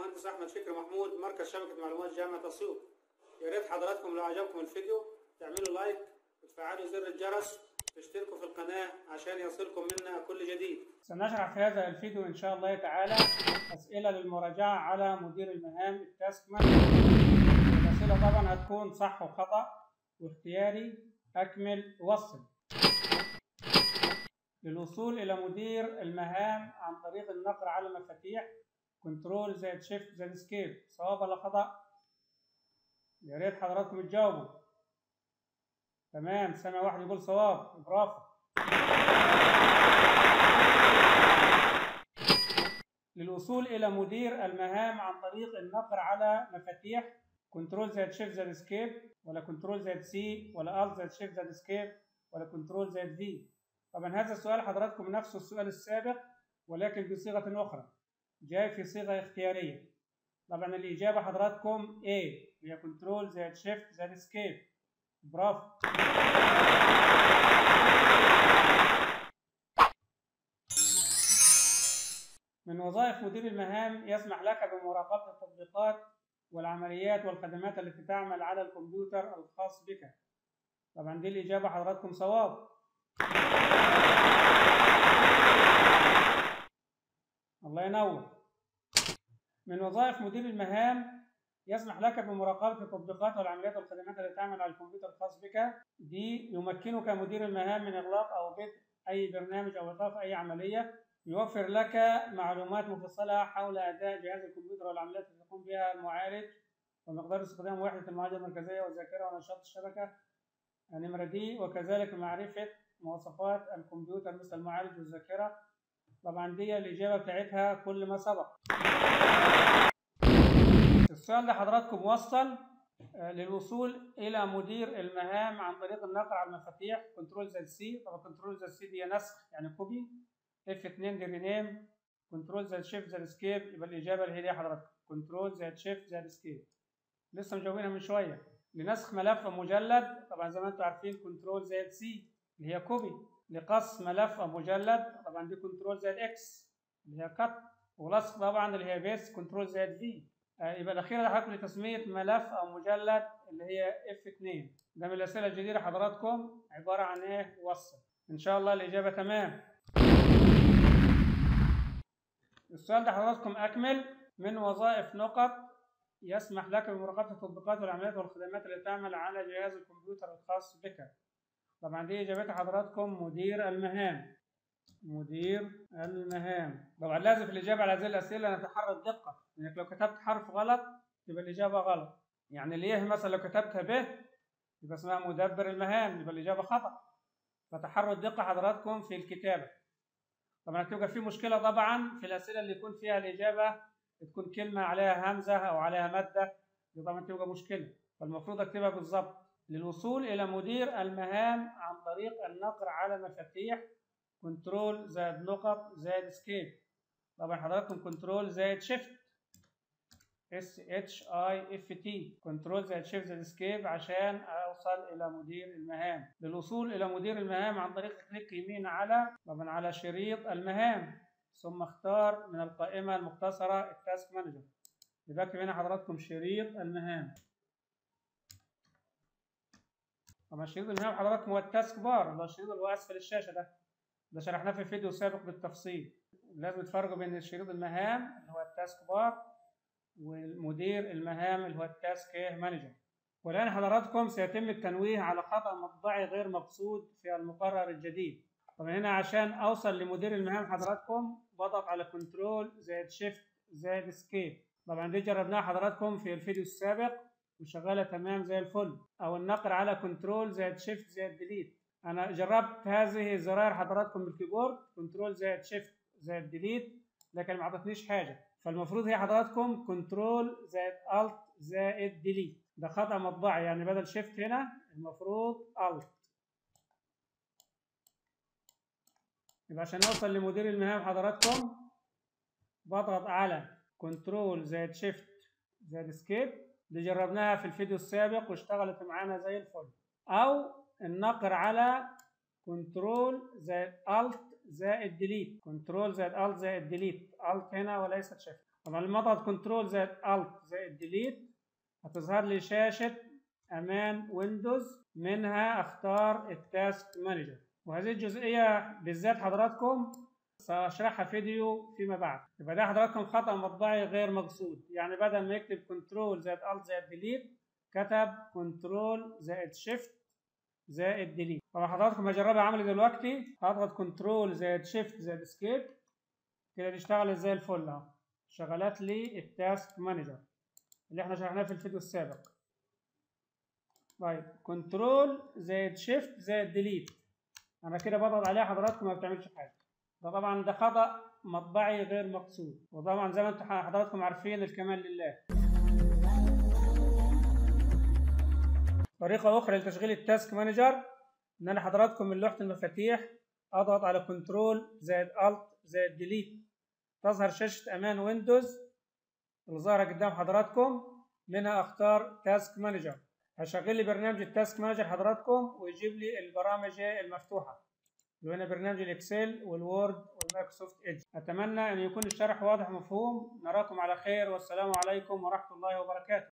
المهندس احمد فكري محمود مركز شبكه معلومات جامعه اسيوط يا ريت حضراتكم لو عجبكم الفيديو تعملوا لايك وتفعلوا زر الجرس وتشتركوا في القناه عشان يصلكم منا كل جديد سنشرح في هذا الفيديو إن شاء الله تعالى أسئلة للمراجعة على مدير المهام التاسك مانجر الأسئلة طبعا هتكون صح وخطأ واختياري أكمل وصل للوصول إلى مدير المهام عن طريق النقر على مفاتيح كنترول زائد شيفت زائد اسكيب صواب ولا خطأ؟ يا ريت حضراتكم تجاوبوا تمام سامع واحد يقول صواب برافو للوصول إلى مدير المهام عن طريق النقر على مفاتيح كنترول زائد شيفت زائد اسكيب ولا كنترول زائد سي ولا الت زائد شيفت زائد اسكيب ولا كنترول زائد في طبعا هذا السؤال حضراتكم نفسه السؤال السابق ولكن بصيغة أخرى جاي في صيغة اختيارية طبعا الإجابة حضراتكم A هي كنترول زائد شيفت زائد اسكيب برافو من وظائف مدير المهام يسمح لك بمراقبة التطبيقات والعمليات والخدمات التي تعمل على الكمبيوتر الخاص بك طبعا دي الإجابة حضراتكم صواب الله ينور من وظائف مدير المهام يسمح لك بمراقبة التطبيقات والعمليات والخدمات التي تعمل على الكمبيوتر الخاص بك دي يمكنك مدير المهام من إغلاق أو بدء أي برنامج أو إيقاف أي عملية يوفر لك معلومات مفصلة حول أداء جهاز الكمبيوتر والعمليات التي يقوم بها المعالج ومقدار استخدام وحدة المعالجة المركزية والذاكرة ونشاط الشبكة النمرة دي وكذلك معرفة مواصفات الكمبيوتر مثل المعالج والذاكرة طبعا دي الإجابة بتاعتها كل ما سبق السؤال ده حضراتكم وصل للوصول إلى مدير المهام عن طريق النقر على المفاتيح كنترول زائد سي طبعا كنترول زائد سي دي نسخ يعني كوبي اف 2 دي رينيم كنترول زائد شيفت زائد اسكيب يبقى الإجابة اللي هي دي حضراتكم كنترول زائد شيفت زائد اسكيب لسه مجاوبينها من شوية لنسخ ملف مجلد طبعا زي ما انتم عارفين كنترول زائد سي اللي هي كوبي لقص ملف مجلد طبعا دي كنترول زائد اكس اللي هي كت ولصق طبعا اللي هي بيس كنترول زائد في آه يبقى الاخيره ده حضرتك لتسميه ملف او مجلد اللي هي اف 2 ده من الاسئله الجديده حضراتكم عباره عن ايه وصل ان شاء الله الاجابه تمام السؤال ده حضراتكم اكمل من وظائف نقط يسمح لك بمراقبه التطبيقات والعمليات والخدمات التي تعمل على جهاز الكمبيوتر الخاص بك طبعا دي اجابتها حضراتكم مدير المهام مدير المهام طبعا لازم في الاجابه على هذه الاسئله نتحرى الدقه لانك لو كتبت حرف غلط يبقى الاجابه غلط يعني ليه مثلا لو كتبتها ب يبقى اسمها مدبر المهام يبقى الاجابه خطا فتحروا الدقه حضراتكم في الكتابه طبعا هتبقى في مشكله طبعا في الاسئله اللي يكون فيها الاجابه تكون كلمه عليها همزه او عليها ماده دي طبعا تبقى مشكله فالمفروض اكتبها بالظبط للوصول إلى مدير المهام عن طريق النقر على مفاتيح كنترول زائد نقط زائد اسكيب طبعا حضراتكم كنترول زائد شيفت اس اتش اي اف تي كنترول زائد شيفت زائد اسكيب عشان اوصل الى مدير المهام للوصول الى مدير المهام عن طريق كليك يمين على طبعا على شريط المهام ثم اختار من القائمه المختصره التاسك مانجر يبقى هنا حضراتكم شريط المهام طبعا شريط المهام حضراتكم هو التاسك بار اللي هو الشريط اللي هو اسفل الشاشه ده ده شرحناه في فيديو سابق بالتفصيل لازم تفرقوا بين شريط المهام اللي هو التاسك بار والمدير المهام اللي هو التاسك مانجر والان حضراتكم سيتم التنويه على خطا مطبعي غير مقصود في المقرر الجديد طبعا هنا عشان اوصل لمدير المهام حضراتكم بضغط على كنترول زائد شيفت زائد اسكيب طبعا دي جربناها حضراتكم في الفيديو السابق وشغاله تمام زي الفل او النقر على كنترول زائد شيفت زائد ديليت انا جربت هذه زراير حضراتكم بالكيبورد كنترول زائد شيفت زائد ديليت لكن ما عطتنيش حاجه فالمفروض هي حضراتكم كنترول زائد الت زائد ديليت ده خطا مطبعي يعني بدل شيفت هنا المفروض الت يبقى عشان اوصل لمدير المهام حضراتكم بضغط على كنترول زائد شيفت زائد اسكيب دي جربناها في الفيديو السابق واشتغلت معانا زي الفل او النقر على كنترول زائد الت زائد ديليت كنترول زائد الت زائد ديليت الت هنا وليست شيفت طبعا لما اضغط كنترول زائد الت زائد ديليت هتظهر لي شاشة امان ويندوز منها اختار التاسك مانجر وهذه الجزئية بالذات حضراتكم سأشرحها فيديو فيما بعد يبقى ده حضراتكم خطأ مطبعي غير مقصود يعني بدل ما يكتب كنترول زائد الت زائد ديليت كتب كنترول زائد شيفت زائد ديليت طبعا حضراتكم هجربها عملي دلوقتي هضغط كنترول زائد شيفت زائد اسكيب كده تشتغل زي الفل اهو شغلت لي التاسك مانجر اللي احنا شرحناه في الفيديو السابق طيب كنترول زائد شيفت زائد ديليت انا كده بضغط عليها حضراتكم ما بتعملش حاجه ده طبعا ده خطأ مطبعي غير مقصود وطبعا زي ما انتم حضراتكم عارفين الكمال لله طريقة أخرى لتشغيل التاسك مانجر إن أنا حضراتكم من لوحة المفاتيح أضغط على كنترول زائد ألت زائد ديليت تظهر شاشة أمان ويندوز اللي ظاهرة قدام حضراتكم منها أختار تاسك مانجر هشغل لي برنامج التاسك مانجر حضراتكم ويجيب لي البرامج المفتوحة اللي هنا برنامج الإكسل والوورد والمايكروسوفت إيدج أتمنى أن يكون الشرح واضح ومفهوم نراكم على خير والسلام عليكم ورحمة الله وبركاته